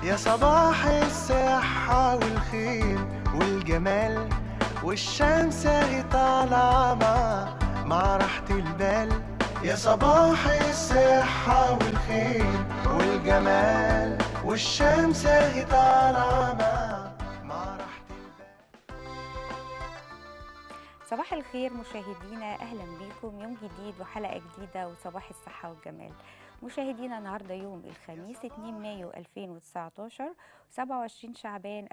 يا صباح الصحة والخير والجمال والشمس اهي طالعة مع مع راحة البال يا صباح الصحة والخير والجمال والشمس اهي طالعة مع مع راحة البال صباح الخير مشاهدينا اهلا بيكم يوم جديد وحلقه جديده وصباح الصحه والجمال مشاهدينا النهارده يوم الخميس 2 مايو 2019 27 شعبان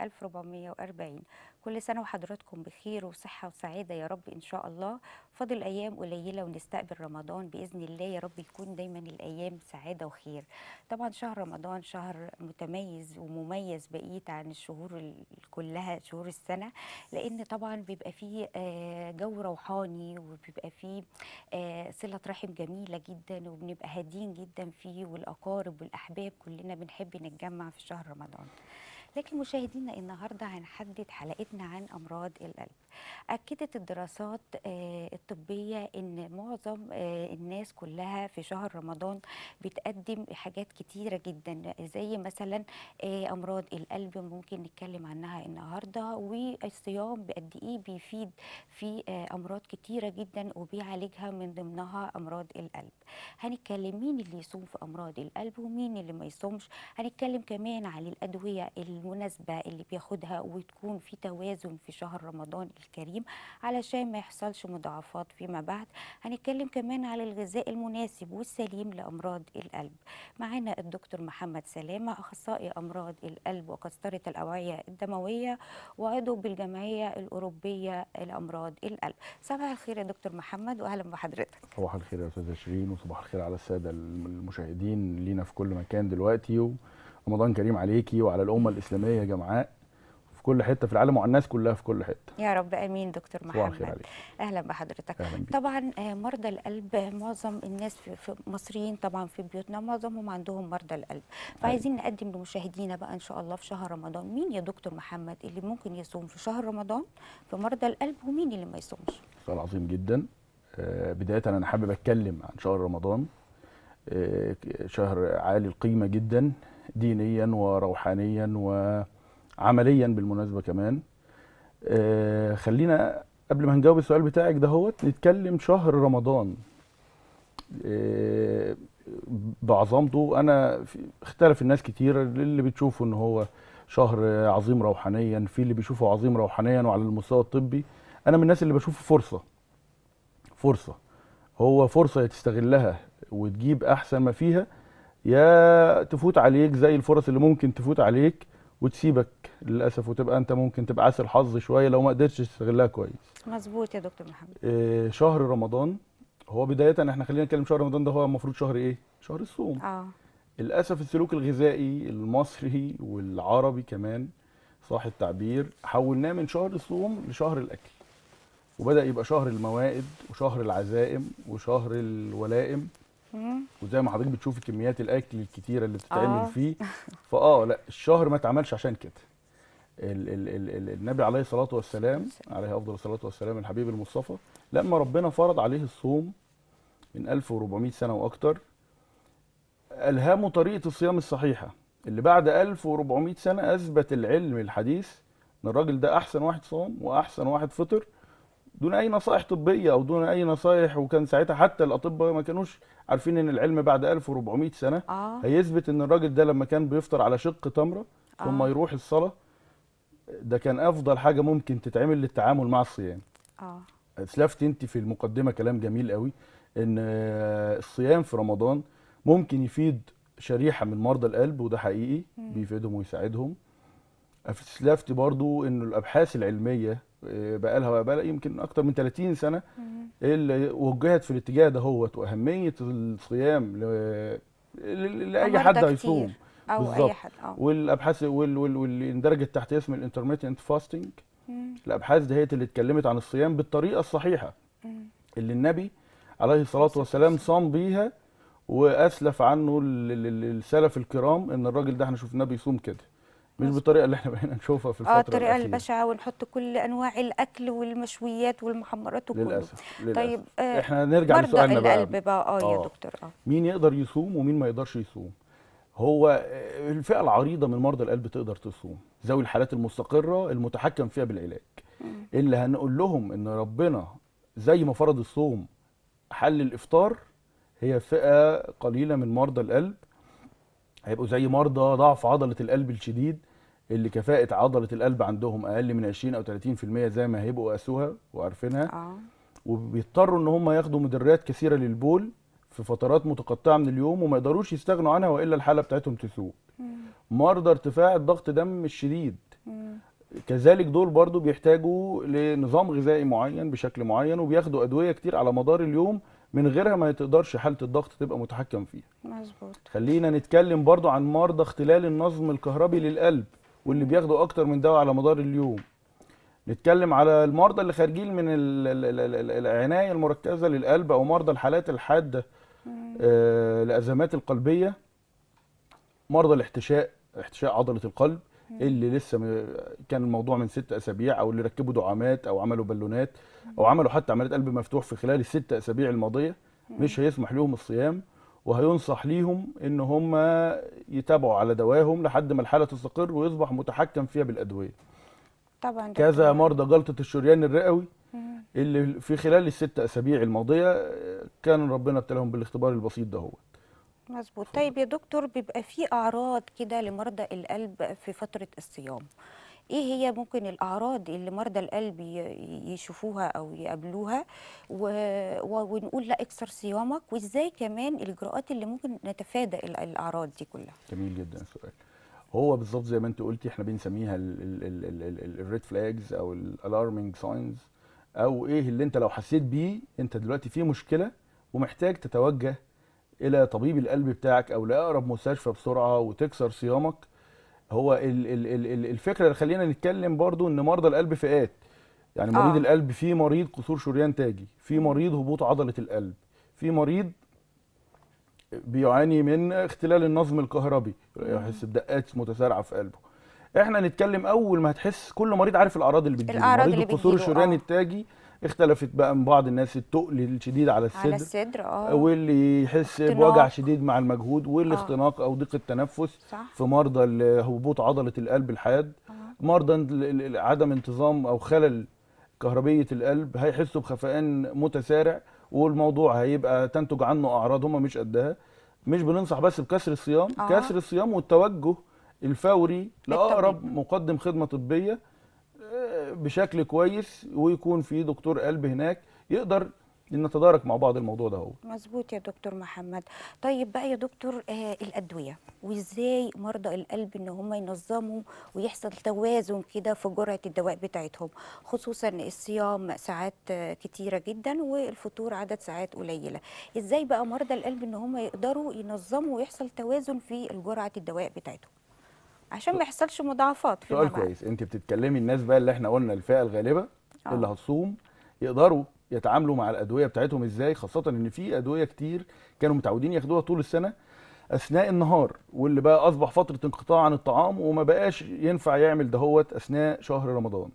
1440 كل سنه وحضراتكم بخير وصحه وسعاده يا رب ان شاء الله فاضل ايام قليله ونستقبل رمضان باذن الله يا رب يكون دايما الايام سعاده وخير طبعا شهر رمضان شهر متميز ومميز بقيه عن الشهور ال- كلها شهور السنه لان طبعا بيبقى فيه آه، جو روحاني وبيبقى فيه آه، صله رحم جميله جدا وبنبقى هادين جدا فيه والاقارب والاحباب كلنا بنحب نتجمع في شهر رمضان لكن مشاهدينا النهارده هنحدد حلقتنا عن امراض القلب اكدت الدراسات آه، الطبيه ان معظم آه، الناس كلها في شهر رمضان بتقدم حاجات كتيره جدا زي مثلا آه، امراض القلب ممكن نتكلم عنها النهارده والصيام بقد ايه بيفيد في آه، امراض كتيره جدا وبيعالجها من ضمنها امراض القلب هنتكلم مين اللي يصوم في امراض القلب ومين اللي ما يصومش هنتكلم كمان على الادويه المناسبه اللي بياخدها وتكون في توازن في شهر رمضان الكريم علشان ما يحصلش مضاعفات فيما بعد هنتكلم كمان على الغذاء المناسب والسليم لامراض القلب معانا الدكتور محمد سلامه اخصائي امراض القلب وقسطره الاوعيه الدمويه وعضو بالجمعيه الاوروبيه لامراض القلب صباح الخير يا دكتور محمد واهلا بحضرتك صباح الخير يا استاذه شيرين وصباح الخير على الساده المشاهدين لينا في كل مكان دلوقتي ورمضان كريم عليكي وعلى الامه الاسلاميه يا جماعه في كل حته في العالم وعلى الناس كلها في كل حته يا رب امين دكتور صباح الخير محمد عليك اهلا بحضرتك اهلا بيك طبعا آه، مرضى القلب معظم الناس في في مصريين طبعا في بيوتنا معظمهم عندهم مرضى القلب فعايزين نقدم لمشاهدينا بقى ان شاء الله في شهر رمضان مين يا دكتور محمد اللي ممكن يصوم في شهر رمضان في مرضى القلب ومين اللي ما يصومش سؤال عظيم جدا آه، بدايه انا حابب اتكلم عن شهر رمضان آه، شهر عالي القيمه جدا دينيا وروحانيا وعمليا بالمناسبه كمان آه، خلينا قبل ما نجاوب السؤال بتاعك دهوت نتكلم شهر رمضان آه، بعظمته انا في اختلف الناس كتير اللي بتشوفه ان هو شهر عظيم روحانيا في اللي بيشوفه عظيم روحانيا وعلى المستوى الطبي انا من الناس اللي بشوفه فرصه فرصه هو فرصه يا تستغلها وتجيب احسن ما فيها يا تفوت عليك زي الفرص اللي ممكن تفوت عليك وتسيبك للاسف وتبقى انت ممكن تبقى عاسر حظ شويه لو ما قدرتش تستغلها كويس مظبوط يا دكتور محمد آه، شهر رمضان هو بدايه احنا خلينا نتكلم شهر رمضان ده هو المفروض شهر ايه شهر الصوم اه للاسف السلوك الغذائي المصري والعربي كمان صح التعبير حولناه من شهر الصوم لشهر الاكل وبدا يبقى شهر الموائد وشهر العزائم وشهر الولائم مم. وزي ما حضرتك بتشوفي كميات الاكل الكتيره اللي آه. بتتعمل فيه فاه لا الشهر ما اتعملش عشان كده ال ال ال ال النبي عليه الصلاه والسلام عليه افضل الصلاه والسلام الحبيب المصطفى لما ربنا فرض عليه الصوم من 1400 سنه واكتر الهمه طريقه الصيام الصحيحه اللي بعد 1400 سنه اثبت العلم الحديث ان الراجل ده احسن واحد صام واحسن واحد فطر دون اي نصائح طبيه او دون اي نصائح وكان ساعتها حتى الاطباء ما كانوش عارفين ان العلم بعد 1400 سنه اه هيثبت ان الراجل ده لما كان بيفطر على شق تمره ثم آه. يروح الصلاه ده كان افضل حاجه ممكن تتعمل للتعامل مع الصيام اه اسلفت انت في المقدمه كلام جميل قوي ان آه، الصيام في رمضان ممكن يفيد شريحه من مرضى القلب وده حقيقي بيفيدهم ويساعدهم اسلفت برضو ان الابحاث العلميه آه، بقى لها بقى يمكن اكتر من 30 سنه مم. اللي وجهت في الاتجاه دهوت واهميه الصيام ل- ل- لاي مرضى حد كتير. هيصوم او بالظبط. اي حد اه والابحاث وال- وال- واللي اندرجت تحت اسم الانترميتنت فاستنج مم. الابحاث دهيت اللي اتكلمت عن الصيام بالطريقه الصحيحه مم. اللي النبي عليه الصلاه والسلام صام بيها واسلف عنه ال- ال- ال- السلف الكرام ان الراجل ده احنا شفناه بيصوم كده مش مظبوط. بالطريقه اللي احنا بقينا نشوفها في الفتره اه الطريقه الأخيرة. البشعه ونحط كل انواع الاكل والمشويات والمحمرات وكله للاسف للاسف طيب آه احنا نرجع مرضى لسؤالنا بقى القلب بقى اه يا آه. دكتور اه مين يقدر يصوم ومين ما يقدرش يصوم هو الفئه العريضه من مرضى القلب تقدر تصوم ذوي الحالات المستقره المتحكم فيها بالعلاج اللي هنقول لهم ان ربنا زي ما فرض الصوم حل الافطار هي فئه قليله من مرضى القلب هيبقوا زي مرضى ضعف عضله القلب الشديد اللي كفاءه عضله القلب عندهم اقل من 20 او 30% زي ما هيبقوا قاسوها وعارفينها اه وبيضطروا ان هم ياخدوا مدرات كثيره للبول في فترات متقطعه من اليوم وما يقدروش يستغنوا عنها والا الحاله بتاعتهم تسوء مرضى ارتفاع الضغط دم الشديد مم. كذلك دول برضو بيحتاجوا لنظام غذائي معين بشكل معين وبياخدوا ادويه كتير على مدار اليوم من غيرها ما تقدرش حاله الضغط تبقى متحكم فيها مظبوط خلينا نتكلم برضو عن مرضى اختلال النظم الكهربي للقلب واللي بياخدوا اكتر من دواء على مدار اليوم نتكلم على المرضى اللي خارجين من ال- ال- ال- ال- ال- العنايه المركزه للقلب او مرضى الحالات الحاده آه، الازمات القلبيه مرضى الاحتشاء احتشاء عضله القلب اللي لسه م- كان الموضوع من ست اسابيع او اللي ركبوا دعامات او عملوا بالونات او عملوا حتى عمليه قلب مفتوح في خلال الست اسابيع الماضيه مش هيسمح لهم الصيام وهينصح ليهم ان هم يتابعوا على دواهم لحد ما الحاله تستقر ويصبح متحكم فيها بالادويه طبعا كذا دكتور. مرضى جلطه الشريان الرئوي مم. اللي في خلال الست اسابيع الماضيه آه، كان ربنا ابتلاهم بالاختبار البسيط ده هو مظبوط طيب يا دكتور بيبقى في اعراض كده لمرضى القلب في فتره الصيام ايه هي ممكن الاعراض اللي مرضى القلب ي- يشوفوها او يقابلوها و... و... ونقول لا اكسر صيامك وازاي كمان الاجراءات اللي ممكن نتفادى ال- الاعراض دي كلها جميل جدا السؤال هو بالظبط زي ما انت قلتي احنا بنسميها الريد فلاجز او الالارمنج ساينز او ايه اللي انت لو حسيت بيه انت دلوقتي في مشكله ومحتاج تتوجه الى طبيب القلب بتاعك او لاقرب مستشفى بسرعه وتكسر صيامك هو ال ال ال ال- الفكره اللي خلينا نتكلم برضو ان مرضى القلب فئات يعني مريض آه. القلب في مريض قصور شريان تاجي في مريض هبوط عضله القلب في مريض بيعاني من اختلال النظم الكهربي يحس بدقات متسارعه في قلبه احنا نتكلم اول ما هتحس كل مريض عارف الاعراض اللي بتجيله الأعراض مريض اللي القصور بتجيله، الشرياني آه. التاجي اختلفت بقى من بعض الناس التقل الشديد على على الصدر الصدر اه واللي يحس اختناق. بوجع شديد مع المجهود والاختناق او ضيق التنفس صح في مرضى ال- هبوط عضله القلب الحاد آه. مرضى ال- ال- عدم انتظام او خلل كهربيه القلب هيحسوا بخفقان متسارع والموضوع هيبقى تنتج عنه اعراض هم مش قدها مش بننصح بس بكسر الصيام آه. كسر الصيام والتوجه الفوري لاقرب للطبيب. مقدم خدمه طبيه آه، بشكل كويس ويكون في دكتور قلب هناك يقدر نتدارك مع بعض الموضوع ده هو مظبوط يا دكتور محمد طيب بقى يا دكتور آه الأدوية وإزاي مرضى القلب إن هم ينظموا ويحصل توازن كده في جرعة الدواء بتاعتهم خصوصا الصيام ساعات آه، كتيرة جدا والفطور عدد ساعات قليلة إزاي بقى مرضى القلب إن هم يقدروا ينظموا ويحصل توازن في جرعة الدواء بتاعتهم عشان ما يحصلش مضاعفات فيما سؤال بعد. كويس انت بتتكلمي الناس بقى اللي احنا قلنا الفئه الغالبه آه. اللي هتصوم يقدروا يتعاملوا مع الادويه بتاعتهم ازاي خاصه ان في ادويه كتير كانوا متعودين ياخدوها طول السنه اثناء النهار واللي بقى اصبح فتره انقطاع عن الطعام وما بقاش ينفع يعمل دهوت اثناء شهر رمضان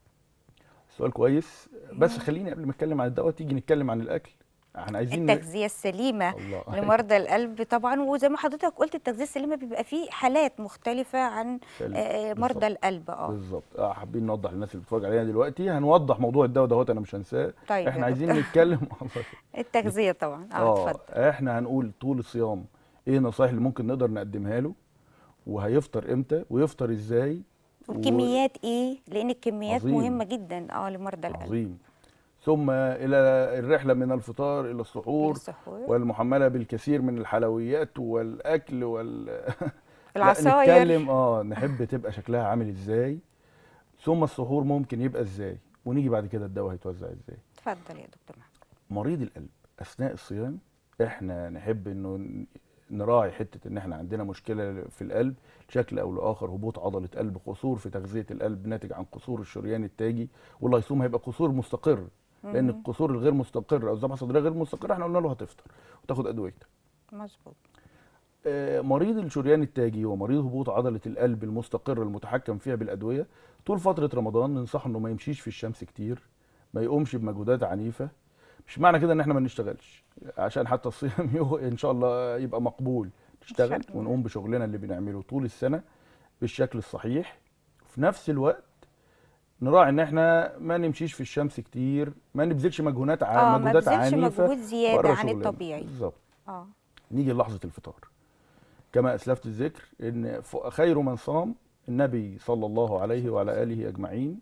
سؤال كويس بس خليني قبل ما اتكلم عن الدواء تيجي نتكلم عن الاكل احنا عايزين التغذية السليمة الله لمرضى القلب طبعا وزي ما حضرتك قلت التغذية السليمة بيبقى فيه حالات مختلفة عن سليم. آه، بالظبط. مرضى القلب اه بالظبط اه حابين نوضح للناس اللي بتتفرج علينا دلوقتي هنوضح موضوع الدواء دهوت انا مش هنساه طيب احنا يا عايزين دكتور. نتكلم التغذية طبعا اه اه اتفضل احنا هنقول طول الصيام ايه النصايح اللي ممكن نقدر نقدمها له وهيفطر امتى ويفطر ازاي و- والكميات ايه لان الكميات عظيم. مهمة جدا اه لمرضى القلب عظيم ثم الى الرحله من الفطار الى السحور السحور والمحمله بالكثير من الحلويات والاكل وال لا، العصاير نتكلم اه نحب تبقى شكلها عامل ازاي ثم السحور ممكن يبقى ازاي ونيجي بعد كده الدواء هيتوزع ازاي اتفضل يا دكتور محمد مريض القلب اثناء الصيام احنا نحب انه ن- نراعي حته ان احنا عندنا مشكله في القلب بشكل او لاخر هبوط عضله قلب قصور في تغذيه القلب ناتج عن قصور الشريان التاجي واللي هيصوم هيبقى قصور مستقر لان مم. القصور الغير مستقر او الذبحه الصدريه غير مستقره احنا قلنا له هتفطر وتاخد ادويتك مظبوط آه، مريض الشريان التاجي ومريض هبوط عضله القلب المستقر المتحكم فيها بالادويه طول فتره رمضان ننصحه انه ما يمشيش في الشمس كتير ما يقومش بمجهودات عنيفه مش معنى كده ان احنا ما نشتغلش عشان حتى الصيام يو- ان شاء الله يبقى مقبول نشتغل شاء الله. ونقوم بشغلنا اللي بنعمله طول السنه بالشكل الصحيح وفي نفس الوقت نراعي ان احنا ما نمشيش في الشمس كتير ما نبذلش مجهودات اه ع... ما مجهودات بذلش عنيفه مجهود زياده بره عن شغلنا. الطبيعي بالظبط اه نيجي للحظه الفطار كما اسلفت الذكر ان ف- خير من صام النبي صلى الله عليه وعلى اله اجمعين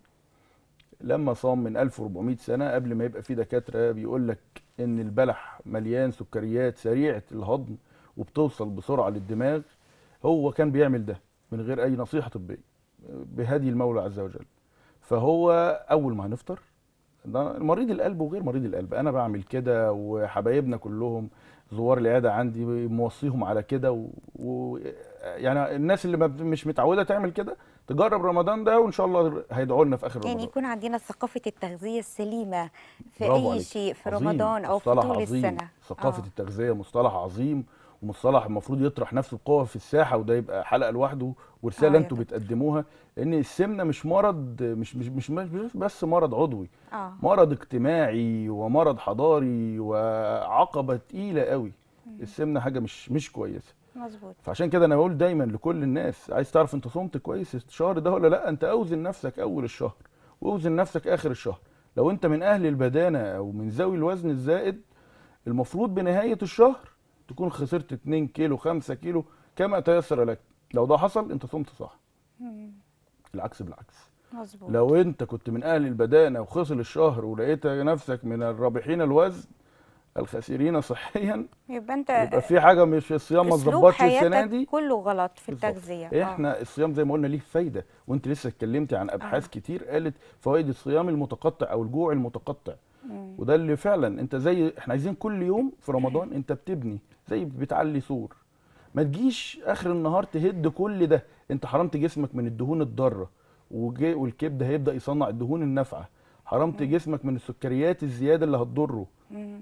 لما صام من 1400 سنه قبل ما يبقى في دكاتره بيقول لك ان البلح مليان سكريات سريعه الهضم وبتوصل بسرعه للدماغ هو كان بيعمل ده من غير اي نصيحه طبيه بهدي المولى عز وجل فهو اول ما هنفطر ده مريض القلب وغير مريض القلب انا بعمل كده وحبايبنا كلهم زوار العياده عندي موصيهم على كده و... و... يعني الناس اللي ما بت- مش متعوده تعمل كده تجرب رمضان ده وان شاء الله هيدعوا لنا في اخر يعني رمضان يكون عندنا ثقافه التغذيه السليمه في برافو اي عليك. شيء في عظيم. رمضان او في مصطلح طول عظيم. السنه ثقافه آه. التغذيه مصطلح عظيم ومصطلح المفروض يطرح نفسه بقوه في الساحه وده يبقى حلقه لوحده ورساله آه يا انتوا دكتور. بتقدموها ان السمنه مش مرض مش مش مش, مش بس مرض عضوي اه مرض اجتماعي ومرض حضاري وعقبه تقيله قوي السمنه حاجه مش مش كويسه مظبوط فعشان كده انا بقول دايما لكل الناس عايز تعرف انت صمت كويس الشهر ده ولا لا انت اوزن نفسك اول الشهر واوزن نفسك اخر الشهر لو انت من اهل البدانه او من ذوي الوزن الزائد المفروض بنهايه الشهر تكون خسرت 2 كيلو 5 كيلو كما تيسر لك لو ده حصل انت صمت صح مم. العكس بالعكس مظبوط لو انت كنت من اهل البدانه وخسر الشهر ولقيت نفسك من الرابحين الوزن الخاسرين صحيا يبقى انت يبقى في حاجه مش الصيام ما اسلوب اتظبطش السنه حياتك دي كله غلط في بالظبط. التغذيه آه. احنا الصيام زي ما قلنا ليه فايده وانت لسه اتكلمتي عن ابحاث آه. كتير قالت فوائد الصيام المتقطع او الجوع المتقطع مم. وده اللي فعلا انت زي احنا عايزين كل يوم في رمضان انت بتبني زي بتعلي سور ما تجيش اخر النهار تهد كل ده انت حرمت جسمك من الدهون الضاره وجي- والكبد هيبدا يصنع الدهون النافعه حرمت جسمك من السكريات الزياده اللي هتضره مم.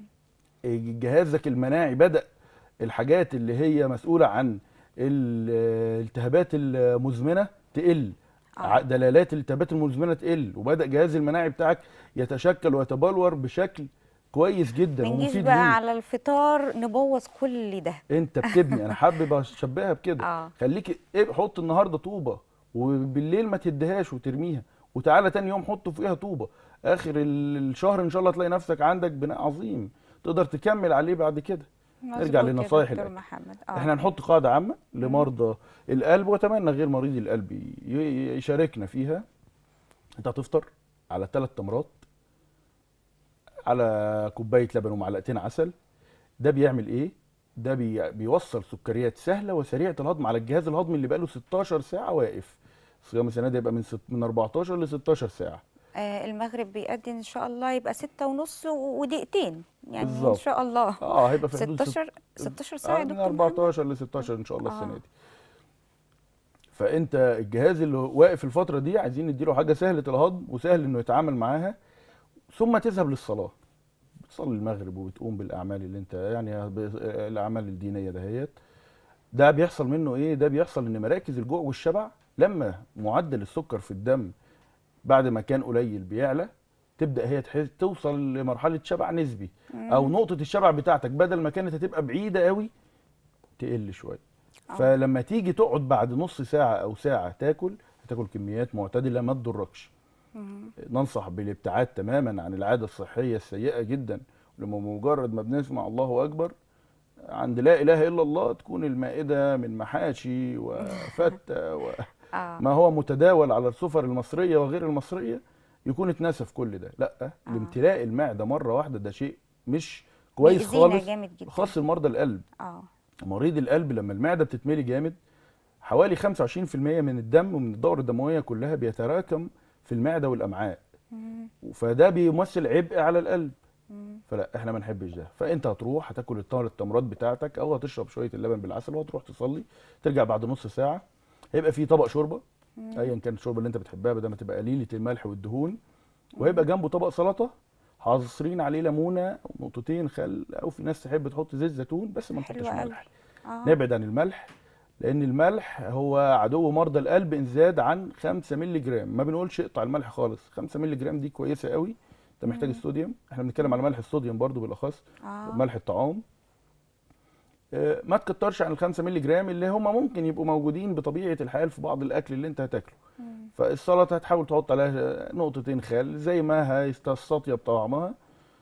جهازك المناعي بدأ الحاجات اللي هي مسؤولة عن الالتهابات المزمنة تقل آه. ع- دلالات الالتهابات المزمنة تقل وبدأ جهاز المناعي بتاعك يتشكل ويتبلور بشكل كويس جدا ما نجيش ومفيد بقى ليك على الفطار نبوظ كل ده انت بتبني انا حابب اشبهها بكده اه خليك إيه، حط النهارده طوبه وبالليل ما تديهاش وترميها وتعالى تاني يوم حط فوقيها طوبه اخر ال- الشهر ان شاء الله تلاقي نفسك عندك بناء عظيم تقدر تكمل عليه بعد كده نرجع مظبوط يا لنصايح دكتور الأكل. محمد اه احنا هنحط قاعده عامه لمرضى القلب واتمنى غير مريض القلب ي- ي- يشاركنا فيها انت هتفطر على ثلاث تمرات على كوبايه لبن ومعلقتين عسل ده بيعمل ايه ده بي بيوصل سكريات سهله وسريعه الهضم على الجهاز الهضمي اللي بقاله 16 ساعه واقف صيام السنه ده يبقى من ست من 14 ل 16 ساعه آه، المغرب بيأذن ان شاء الله يبقى ستة ونص و- ودقيقتين يعني ان بالظبط. شاء الله اه هيبقى في حدود ست- 16 16 ساعة يا آه، من دكتور محمد 14 ل 16 ان شاء الله السنه آه. دي فانت الجهاز اللي واقف الفتره دي عايزين نديله حاجه سهله الهضم وسهل انه يتعامل معاها ثم تذهب للصلاه بتصلي المغرب وبتقوم بالاعمال اللي انت يعني ب- الاعمال الدينيه دهيت ده بيحصل منه ايه ده بيحصل ان مراكز الجوع والشبع لما معدل السكر في الدم بعد ما كان قليل بيعلى تبدا هي تحس توصل لمرحله شبع نسبي او نقطه الشبع بتاعتك بدل ما كانت هتبقى بعيده قوي تقل شويه آه. فلما تيجي تقعد بعد نص ساعه او ساعه تاكل هتاكل كميات معتدله ما تضركش مم. ننصح بالابتعاد تماما عن العاده الصحيه السيئه جدا لما مجرد ما بنسمع الله اكبر عند لا اله الا الله تكون المائده من محاشي وفته و... اه ما هو متداول على السفر المصريه وغير المصريه يكون اتنسف كل ده لا الامتلاء المعده مره واحده ده شيء مش كويس بيأذينا خالص جامد جدا خاص المرضى القلب اه مريض القلب لما المعده بتتملي جامد حوالي 25% من الدم ومن الدورة الدمويه كلها بيتراكم في المعده والامعاء مم. فده بيمثل عبء على القلب مم. فلا احنا ما نحبش ده فانت هتروح هتاكل التمر التمرات بتاعتك او هتشرب شويه اللبن بالعسل وهتروح تصلي ترجع بعد نص ساعه هيبقى في طبق شوربه ايا كانت الشوربه اللي انت بتحبها بدل ما تبقى قليله الملح والدهون وهيبقى جنبه طبق سلطه حاصرين عليه ليمونه ونقطتين خل او في ناس تحب تحط زيت زيتون بس ما حلو نحطش قوي ملح اه نبعد عن الملح لان الملح هو عدو مرضى القلب ان زاد عن 5 مللي جرام ما بنقولش اقطع الملح خالص 5 مللي جرام دي كويسه قوي انت محتاج الصوديوم احنا بنتكلم على ملح الصوديوم برضو بالاخص اه ملح الطعام آه، ما تكترش عن الخمسة مللي جرام اللي هم ممكن يبقوا موجودين بطبيعه الحال في بعض الاكل اللي انت هتاكله فالسلطه هتحاول تحط عليها نقطتين خل زي ما هيستطيب طعمها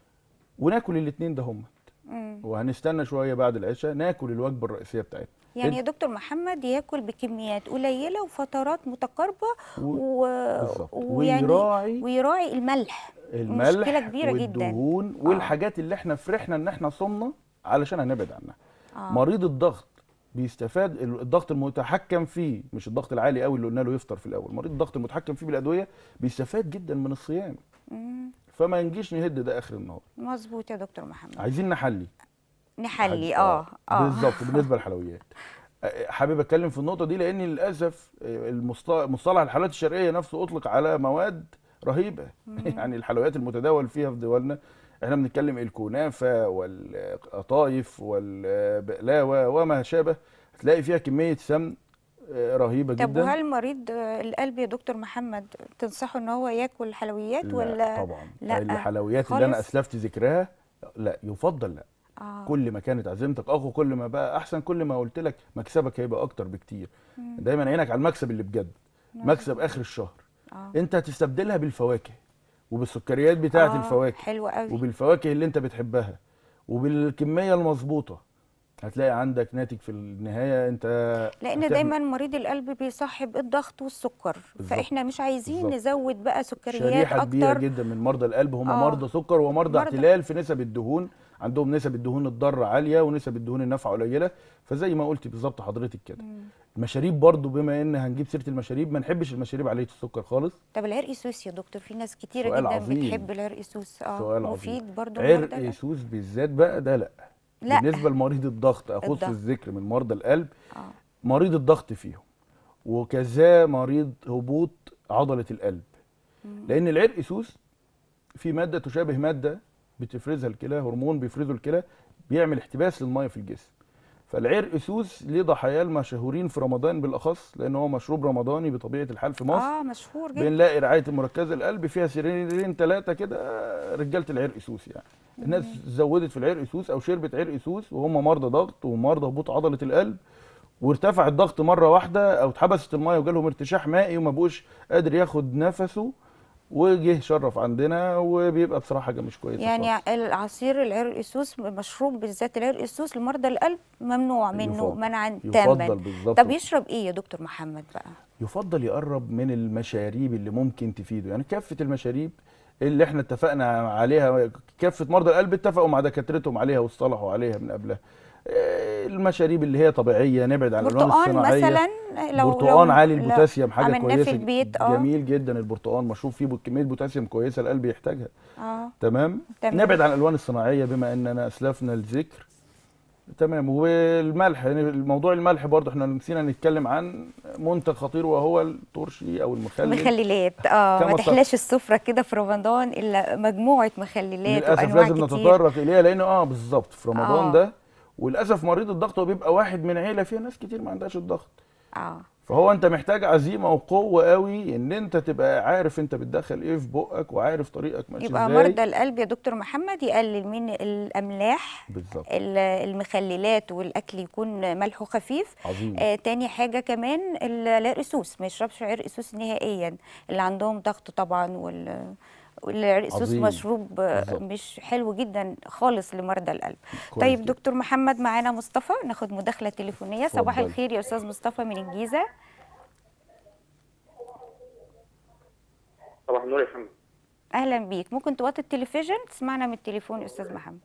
وناكل الاثنين ده هم مم. وهنستنى شويه بعد العشاء ناكل الوجبه الرئيسيه بتاعتنا يعني يا دكتور محمد ياكل بكميات قليله وفترات متقاربه و- و... بالظبط ويعني ويراعي ويراعي الملح الملح مشكلة كبيرة جدا. والدهون والحاجات اللي احنا فرحنا ان احنا صمنا علشان هنبعد عنها آه. مريض الضغط بيستفاد الضغط المتحكم فيه مش الضغط العالي قوي اللي قلنا له يفطر في الاول مريض الضغط المتحكم فيه بالادويه بيستفاد جدا من الصيام مم. فما نجيش نهد ده اخر النهار مظبوط يا دكتور محمد عايزين نحلي نحلي اه اه بالظبط بالنسبه للحلويات أه، حابب اتكلم في النقطه دي لان للاسف أه، المصط- مصطلح الحلويات الشرقيه نفسه اطلق على مواد رهيبه يعني الحلويات المتداول فيها في دولنا احنا بنتكلم الكنافه والقطايف والبقلاوه وما شابه هتلاقي فيها كميه سمن أه، رهيبه طب جدا وهل مريض آه، القلب يا دكتور محمد تنصحه ان هو ياكل حلويات لا ولا طبعا لا الحلويات اللي انا خالص؟ اسلفت ذكرها لا يفضل لا آه. كل ما كانت عزيمتك اقوى كل ما بقى احسن كل ما قلت لك مكسبك هيبقى اكتر بكتير دايما عينك على المكسب اللي بجد مكسب اخر الشهر آه. انت هتستبدلها بالفواكه وبالسكريات بتاعه آه، الفواكه حلو قوي وبالفواكه اللي انت بتحبها وبالكميه المظبوطه هتلاقي عندك ناتج في النهايه انت لان هتعمل دايما مريض القلب بيصاحب الضغط والسكر بالظبط. فاحنا مش عايزين بالظبط. نزود بقى سكريات شريحه كبيره اكتر جدا من مرضى القلب هم آه. مرضى سكر ومرضى مرضى. اعتلال في نسب الدهون عندهم نسب الدهون الضاره عاليه ونسب الدهون النافعه قليله فزي ما قلت بالظبط حضرتك كده المشاريب برضو بما ان هنجيب سيره المشاريب ما نحبش المشاريب عاليه السكر خالص طب العرق سوس يا دكتور في ناس كتيره سؤال جدا عظيم. بتحب العرق سوس اه سؤال عظيم. مفيد برضو للمرضى عرق القلب؟ سوس بالذات بقى ده لا لا. بالنسبه لمريض الضغط اخص الضغط. الذكر من مرضى القلب اه مريض الضغط فيهم وكذا مريض هبوط عضله القلب لان العرق سوس في ماده تشابه ماده بتفرزها الكلى هرمون بيفرزه الكلى بيعمل احتباس للميه في الجسم فالعرق سوس ليه ضحاياه المشهورين في رمضان بالاخص لان هو مشروب رمضاني بطبيعه الحال في مصر اه مشهور جدا بنلاقي رعايه مركزه القلب فيها سريرين ثلاثه كده رجاله العرق سوس يعني الناس زودت في العرق سوس او شربت عرق سوس وهم مرضى ضغط ومرضى هبوط عضله القلب وارتفع الضغط مره واحده او اتحبست الميه وجالهم ارتشاح مائي وما بقوش قادر ياخد نفسه وجه شرف عندنا وبيبقى بصراحه حاجه مش كويسه يعني خالص. العصير العرق سوس مشروب بالذات العرق سوس لمرضى القلب ممنوع منه يفضل. منعا يفضل تاما بالظبط طب يشرب ايه يا دكتور محمد بقى يفضل يقرب من المشاريب اللي ممكن تفيده يعني كافة المشاريب اللي احنا اتفقنا عليها كافة مرضى القلب اتفقوا مع دكاترتهم عليها واصطلحوا عليها من قبلها آه، المشاريب اللي هي طبيعية نبعد عن الألوان برتقان الصناعية مثلا لو برتقان لو عالي لو البوتاسيوم حاجة عملناه كويسة في البيت اه جميل جدا البرتقان مشروب فيه كمية بوتاسيوم كويسة القلب يحتاجها اه تمام تمام. نبعد عن الالوان الصناعيه بما اننا اسلفنا الذكر تمام والملح يعني الموضوع الملح برضه احنا نسينا نتكلم عن منتج خطير وهو الترشي او المخلل مخللات اه كما ما صح. تحلاش السفره كده في رمضان الا مجموعه مخللات للاسف وانواع لازم كتير نتطرق اليها لان اه بالظبط في رمضان آه. ده وللاسف مريض الضغط هو بيبقى واحد من عيله فيها ناس كتير ما عندهاش الضغط اه فهو انت محتاج عزيمه وقوه قوي ان انت تبقى عارف انت بتدخل ايه في بقك وعارف طريقك ماشي يبقى ازاي مرضى القلب يا دكتور محمد يقلل من الاملاح بالظبط ال- المخللات والاكل يكون ملحه خفيف عظيم آه تاني حاجة كمان ال- العرق سوس ما يشربش عرق سوس نهائيا اللي عندهم ضغط طبعا وال والعرق سوس عظيم. مشروب آه، بالظبط. مش حلو جدا خالص لمرضى القلب كويس طيب جدا. دكتور محمد معانا مصطفى ناخد مداخلة تليفونية صباح اتفضل. الخير يا أستاذ مصطفى من الجيزة صباح النور يا فندم أهلا بيك ممكن توطي التلفزيون تسمعنا من التليفون يا أستاذ محمد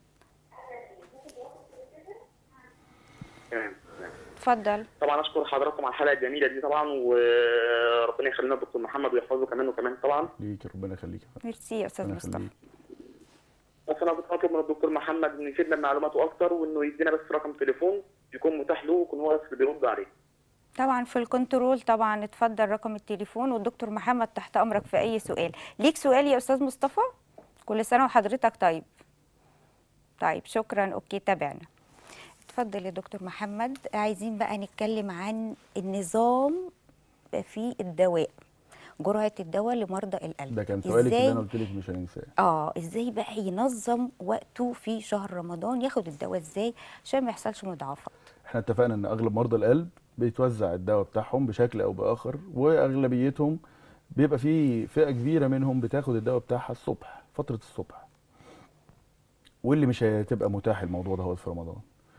تمام تمام. اتفضل طبعا اشكر حضراتكم على الحلقه الجميله دي طبعا وربنا يخلينا الدكتور محمد ويحفظه كمان وكمان طبعا ليك ربنا يخليك يا فندم. ميرسي يا أستاذ ربنا مصطفى يخليك بس انا بطلب من الدكتور محمد انه يفيدنا بمعلوماته اكتر وانه يدينا بس رقم تليفون يكون متاح له ويكون هو بس اللي بيرد عليه طبعا في الكنترول طبعا اتفضل رقم التليفون والدكتور محمد تحت امرك في اي سؤال ليك سؤال يا استاذ مصطفى كل سنه وحضرتك طيب طيب شكرا اوكي تابعنا اتفضل يا دكتور محمد عايزين بقى نتكلم عن النظام في الدواء جرعه الدواء لمرضى القلب ده كان سؤالك اللي إزاي انا قلت لك مش هننساه اه ازاي بقى ينظم وقته في شهر رمضان ياخد الدواء ازاي عشان ما يحصلش مضاعفات احنا اتفقنا ان اغلب مرضى القلب بيتوزع الدواء بتاعهم بشكل او باخر واغلبيتهم بيبقى في فئه كبيره منهم بتاخد الدواء بتاعها الصبح فتره الصبح واللي مش هتبقى متاح الموضوع ده هو في رمضان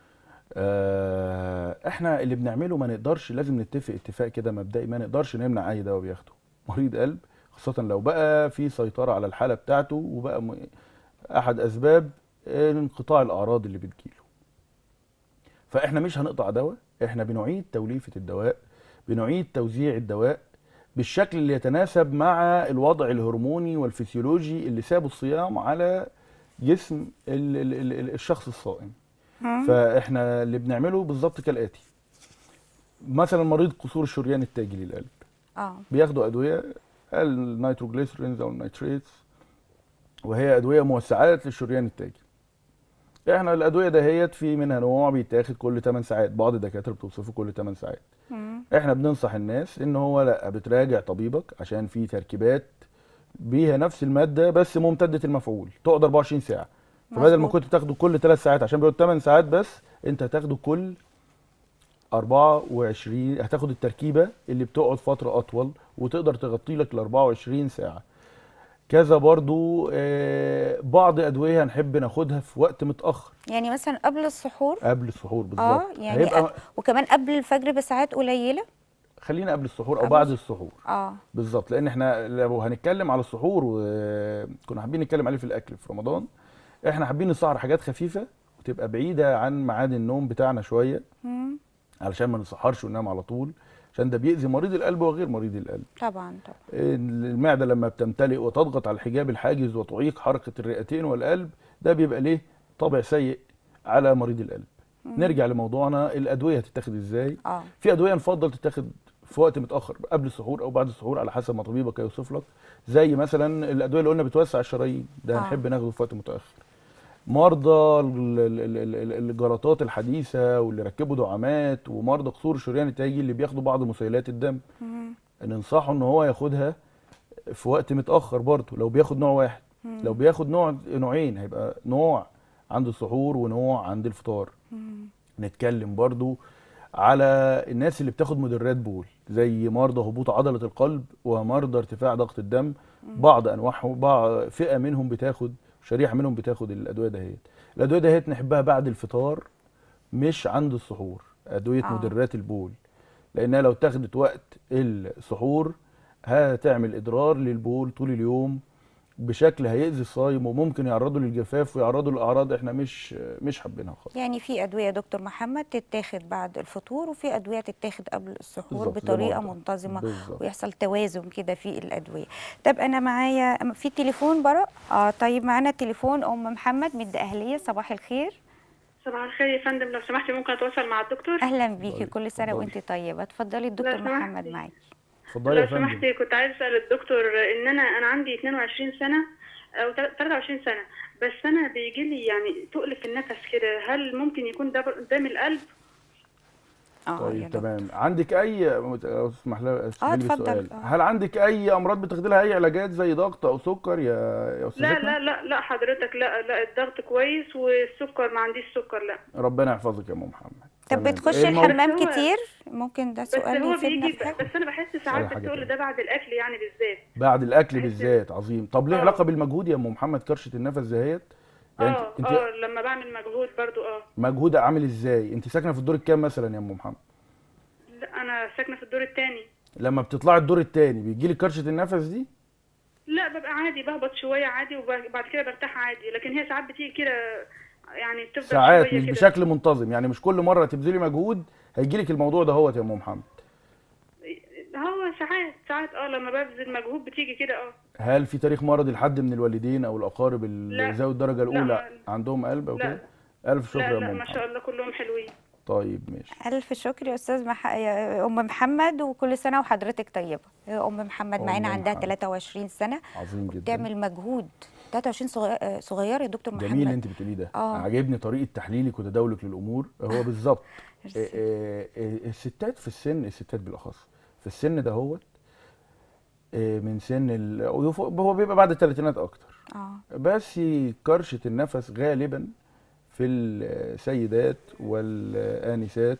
آه، احنا اللي بنعمله ما نقدرش لازم نتفق اتفاق كده مبدئي ما نقدرش نمنع اي دواء بياخده مريض قلب خاصة لو بقى في سيطرة على الحالة بتاعته وبقى م- أحد أسباب انقطاع الأعراض اللي بتجيله فاحنا مش هنقطع دواء احنا بنعيد توليفة الدواء بنعيد توزيع الدواء بالشكل اللي يتناسب مع الوضع الهرموني والفسيولوجي اللي سابه الصيام على جسم ال- ال- ال- ال- الشخص الصائم فاحنا اللي بنعمله بالظبط كالاتي مثلا مريض قصور الشريان التاجي للقلب اه بياخدوا ادويه النيتروجليسرينز او النيتريتس وهي ادويه موسعات للشريان التاجي احنا الادويه دهيت في منها نوع بيتاخد كل 8 ساعات بعض الدكاتره بتوصفه كل 8 ساعات مم. احنا بننصح الناس ان هو لا بتراجع طبيبك عشان في تركيبات بيها نفس الماده بس ممتده المفعول تقعد 24 ساعه فبدل ما مظبوط. كنت تاخده كل 3 ساعات عشان بيقعد 8 ساعات بس انت هتاخده كل 24 هتاخد التركيبه اللي بتقعد فتره اطول وتقدر تغطي لك ال 24 ساعه كذا برضو آه، بعض ادويه هنحب ناخدها في وقت متاخر يعني مثلا قبل السحور قبل السحور بالظبط اه يعني هيبقى أ- وكمان قبل الفجر بساعات قليله خلينا قبل السحور او قبل بعد الس- السحور اه بالظبط لان احنا لو هنتكلم على السحور وكنا حابين نتكلم عليه في الاكل في رمضان احنا حابين نسهر حاجات خفيفه وتبقى بعيده عن ميعاد النوم بتاعنا شويه مم. علشان ما نسهرش وننام على طول عشان ده بيأذي مريض القلب وغير مريض القلب طبعا طبعا المعده لما بتمتلئ وتضغط على الحجاب الحاجز وتعيق حركه الرئتين والقلب ده بيبقى ليه طابع سيء على مريض القلب نرجع لموضوعنا الادويه هتتاخد ازاي اه في ادويه نفضل تتاخد في وقت متاخر قبل السحور او بعد السحور على حسب ما طبيبك هيوصف لك زي مثلا الادويه اللي قلنا بتوسع الشرايين ده آه. نحب ناخده في وقت متاخر مرضى ال- ال- ال- ال- الجلطات الحديثه واللي ركبوا دعامات ومرضى قصور الشريان التاجي اللي بياخدوا بعض مسيلات الدم مم. ننصحه ان هو ياخدها في وقت متاخر برضه لو بياخد نوع واحد لو بياخد نوع نوعين هيبقى نوع عند السحور ونوع عند الفطار مم. نتكلم برضو على الناس اللي بتاخد مدرات بول زي مرضى هبوط عضلة القلب ومرضى ارتفاع ضغط الدم بعض انواعهم بعض فئة منهم بتاخد شريحة منهم بتاخد الادوية دهيت الادوية دهيت نحبها بعد الفطار مش عند السحور ادوية آه. آه. مدرات البول لانها لو اتاخدت وقت السحور هتعمل اضرار للبول طول اليوم بشكل هيأذي الصايم وممكن يعرضه للجفاف ويعرضه لاعراض احنا مش مش حابينها خالص يعني في ادويه يا دكتور محمد تتاخد بعد الفطور وفي ادويه تتاخد قبل السحور بالظبط، زي ما بطريقه قلت. منتظمه بالظبط. ويحصل توازن كده في الادويه طب انا معايا في تليفون براء اه طيب معانا تليفون ام محمد من الدقهليه صباح الخير صباح الخير يا فندم لو سمحتي ممكن اتواصل مع الدكتور اهلا بيكي اتفضلي، كل سنه اتفضلي. وانت طيبه اتفضلي الدكتور لو سمحتي. محمد معاكي اتفضلي يا لو فندم سمحتي كنت عايز اسال الدكتور ان انا انا عندي 22 سنه او 23 سنه بس انا بيجي لي يعني تقل في النفس كده هل ممكن يكون ده ده من القلب اه يا طيب دكتور. تمام عندك اي مت- أو اسمح لي اسمح لي اتفضل، بالسؤال آه. هل عندك اي امراض بتاخدي لها اي علاجات زي ضغط او سكر يا يا لا استاذتنا لا لا لا حضرتك لا لا الضغط كويس والسكر ما عنديش سكر لا ربنا يحفظك يا ام محمد طب تمام. بتخشي إيه الموضوع- الحمام هو- كتير ممكن ده بس سؤال هو يفيدنا بيجي في حاجه بس انا بحس ساعات حاجة بالتقل تانية. ده بعد الاكل يعني بالذات بعد الاكل بحس- بالذات عظيم طب ليه آه. علاقه بالمجهود يا ام محمد كرشه النفس دهيت يعني اه انت اه لما بعمل مجهود برضو اه مجهود عامل ازاي انت ساكنه في الدور الكام مثلا يا ام محمد لا انا ساكنه في الدور الثاني لما بتطلعي الدور الثاني بيجي لك كرشه النفس دي لا ببقى عادي بهبط شوية عادي وبعد كده برتاح عادي لكن هي ساعات بتيجي كده يعني بتفضل ساعات شوية مش كده. بشكل منتظم يعني مش كل مره تبذلي مجهود هيجي لك الموضوع ده هو يا ام محمد هو ساعات ساعات اه لما ببذل مجهود بتيجي كده اه هل في تاريخ مرضي لحد من الوالدين او الاقارب اللي لا. ذوي الدرجه الاولى ما- عندهم قلب او لا. كده الف شكر لا يا لا ام ما شاء محمد الله كلهم حلوين طيب ماشي الف شكر يا استاذ مح... يا ام محمد وكل سنه وحضرتك طيبه يا ام محمد أم معانا عندها محمد. 23 سنه عظيم جدا بتعمل مجهود 23 صغير آه، صغيره يا دكتور محمد جميل اللي انت بتقوليه ده آه. عاجبني طريقه تحليلك وتداولك للامور هو بالظبط ميرسي. آه، آه، آه، الستات في السن الستات بالاخص في السن ده هو آه، من سن ال... ويف- هو بيبقى بعد الثلاثينات اكتر اه بس كرشه النفس غالبا في السيدات والانسات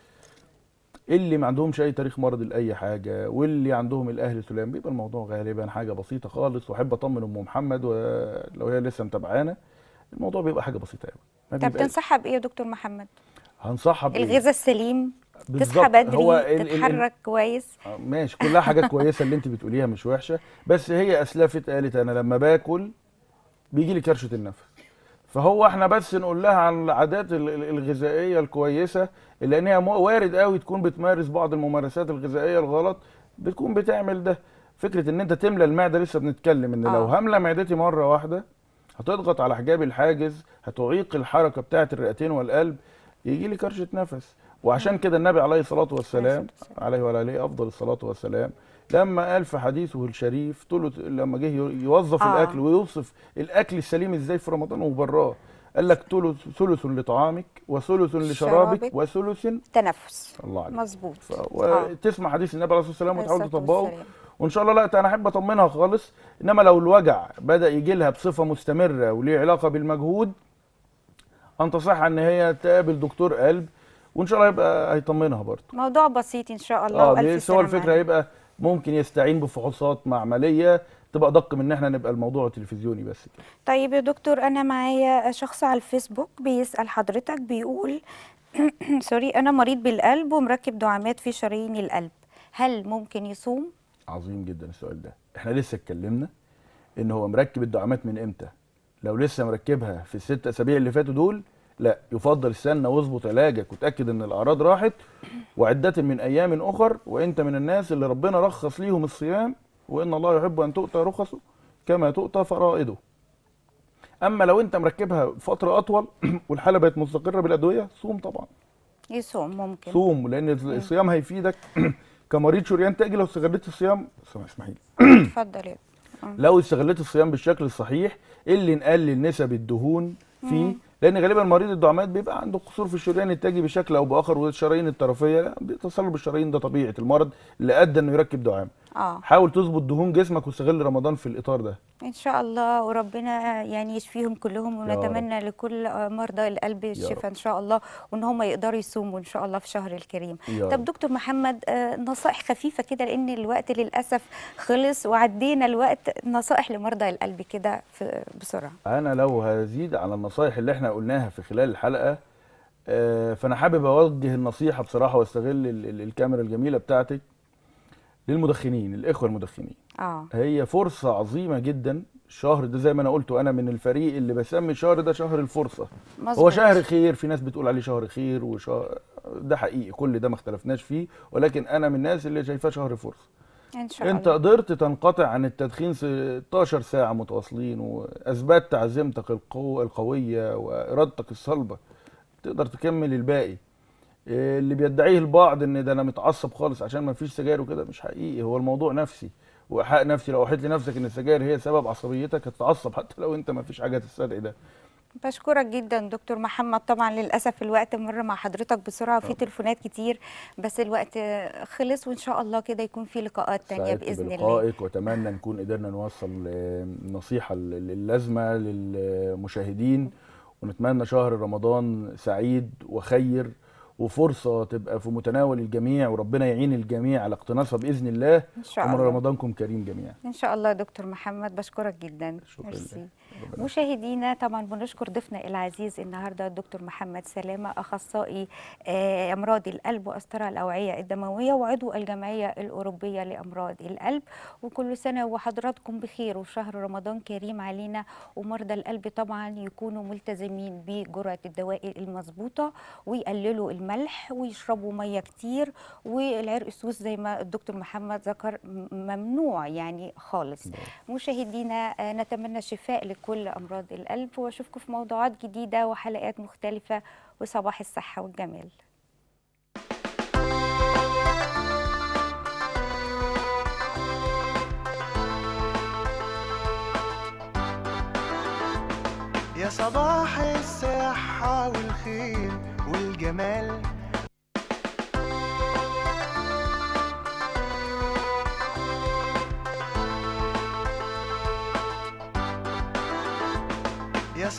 اللي ما عندهمش اي تاريخ مرضي لاي حاجه واللي عندهم الاهل سلام بيبقى الموضوع غالبا حاجه بسيطه خالص واحب اطمن ام محمد ولو هي لسه متابعانا الموضوع بيبقى حاجه بسيطه قوي ما طب بيبقاش تنصحها بايه يا دكتور محمد هنصحها بإيه؟ الغذاء السليم تصحى بالظبط. بدري هو ال- ال- تتحرك كويس آه، ماشي كلها حاجات كويسه اللي انت بتقوليها مش وحشه بس هي اسلفت قالت انا لما باكل بيجي لي كرشه النفس فهو احنا بس نقول لها عن العادات ال- ال- الغذائيه الكويسه لان هي مو- وارد قوي تكون بتمارس بعض الممارسات الغذائيه الغلط بتكون بتعمل ده فكره ان انت تملى المعده لسه بنتكلم ان لو آه. هملى معدتي مره واحده هتضغط على حجاب الحاجز هتعيق الحركه بتاعه الرئتين والقلب يجي لي كرشه نفس وعشان كده النبي عليه الصلاه والسلام عليه وعلى عليه افضل الصلاه والسلام لما قال في حديثه الشريف طول لما جه يوظف آه. الاكل ويوصف الاكل السليم ازاي في رمضان وبراه قال لك ثلث ثلث لطعامك وثلث لشرابك شرابك. وثلث تنفس الله عليك مظبوط ف... وتسمع حديث النبي عليه الصلاه والسلام عليه وتحاول الصلاة تطبقه والسلام. وان شاء الله لا انا احب اطمنها خالص انما لو الوجع بدا يجي لها بصفه مستمره وليه علاقه بالمجهود انصحها ان هي تقابل دكتور قلب وان شاء الله يبقى هيطمنها برضه موضوع بسيط ان شاء الله اه والف بس هو سلامة الفكره هيبقى ممكن يستعين بفحوصات معمليه تبقى ادق من ان احنا نبقى الموضوع تلفزيوني بس كده طيب يا دكتور انا معايا شخص على الفيسبوك بيسأل حضرتك بيقول سوري انا مريض بالقلب ومركب دعامات في شرايين القلب هل ممكن يصوم عظيم جدا السؤال ده احنا لسه اتكلمنا ان هو مركب الدعامات من امتى لو لسه مركبها في الست اسابيع اللي فاتوا دول لا يفضل استنى واظبط علاجك وتاكد ان الاعراض راحت وعدة من ايام اخر وانت من الناس اللي ربنا رخص ليهم الصيام وان الله يحب ان تؤتى رخصه كما تؤتى فرائضه اما لو انت مركبها فتره اطول والحاله بقت مستقره بالادويه صوم طبعا يصوم ممكن صوم لان الصيام هيفيدك كمريض شريان تاجي لو استغلت الصيام اسمحي لي اتفضل يا لو استغلت الصيام بالشكل الصحيح اللي نقلل نسب الدهون فيه لان غالبا مريض الدعامات بيبقى عنده قصور في الشريان التاجي بشكل او باخر والشرايين الطرفيه لا، تصلب الشرايين ده طبيعه المرض اللي ادى انه يركب دعام اه حاول تظبط دهون جسمك واستغل رمضان في الاطار ده ان شاء الله وربنا يعني يشفيهم كلهم يا ونتمنى لكل مرضى القلب الشفاء ان شاء الله وان هم يقدروا يصوموا ان شاء الله في شهر الكريم يا طب رب. دكتور محمد آه، نصائح خفيفه كده لان الوقت للاسف خلص وعدينا الوقت نصائح لمرضى القلب كده في- بسرعه انا لو هزيد على النصايح اللي احنا قلناها في خلال الحلقه آه، فانا حابب اوجه النصيحه بصراحه واستغل ال- ال- الكاميرا الجميله بتاعتك للمدخنين الاخوه المدخنين اه هي فرصة عظيمة جدا الشهر ده زي ما انا قلت وانا من الفريق اللي بسمي الشهر ده شهر الفرصة هو مظبوط. شهر خير في ناس بتقول عليه شهر خير وشهر ده حقيقي كل ده ما اختلفناش فيه ولكن انا من الناس اللي شايفاه شهر فرصة ان شاء انت الله قدرت تنقطع عن التدخين 16 ساعة متواصلين واثبتت عزيمتك القو... القوية وارادتك الصلبة تقدر تكمل الباقي إيه اللي بيدعيه البعض ان ده انا متعصب خالص عشان ما فيش سجاير وكده مش حقيقي هو الموضوع نفسي وايحاء نفسي لو وحيت لنفسك ان السجاير هي سبب عصبيتك هتتعصب حتى لو انت ما فيش حاجه تستدعي ده بشكرك جدا دكتور محمد طبعا للاسف الوقت مر مع حضرتك بسرعه وفي تليفونات كتير بس الوقت خلص وان شاء الله كده يكون في لقاءات تانية سعدت باذن الله بلقائك واتمنى نكون قدرنا نوصل آه، النصيحه ال- اللازمه للمشاهدين ونتمنى شهر رمضان سعيد وخير وفرصه تبقى في متناول الجميع وربنا يعين الجميع على اقتناصها باذن الله ان شاء ومن الله رمضانكم كريم جميعا ان شاء الله يا دكتور محمد بشكرك جدا شكرا ميرسي لله. ربنا مشاهدينا طبعا بنشكر ضيفنا العزيز النهارده الدكتور محمد سلامه اخصائي آه، امراض القلب واسترع الاوعيه الدمويه وعضو الجمعيه الاوروبيه لامراض القلب وكل سنه وحضراتكم بخير وشهر رمضان كريم علينا ومرضى القلب طبعا يكونوا ملتزمين بجرعه الدواء المظبوطه ويقللوا الملح ويشربوا ميه كتير والعرق السوس زي ما الدكتور محمد ذكر م- ممنوع يعني خالص مشاهدينا آه، نتمنى الشفاء لكل امراض القلب واشوفكم في موضوعات جديده وحلقات مختلفه وصباح الصحه والجمال يا صباح الصحة والخير والجمال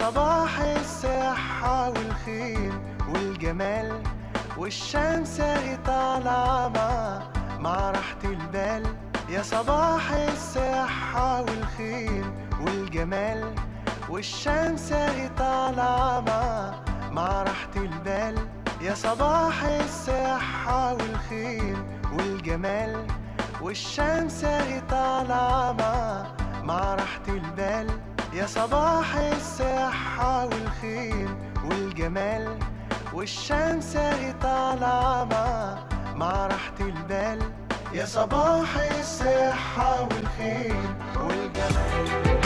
صباح الصحة والخير والجمال والشمس اهي طالعة مع مع راحة البال يا صباح الصحة والخير والجمال والشمس اهي طالعة مع مع راحة البال يا صباح الصحة والخير والجمال والشمس اهي طالعة مع مع راحة البال يا صباح الصحة والخير والجمال والشمس اهي طالعة مع مع راحة البال يا صباح الصحة والخير والجمال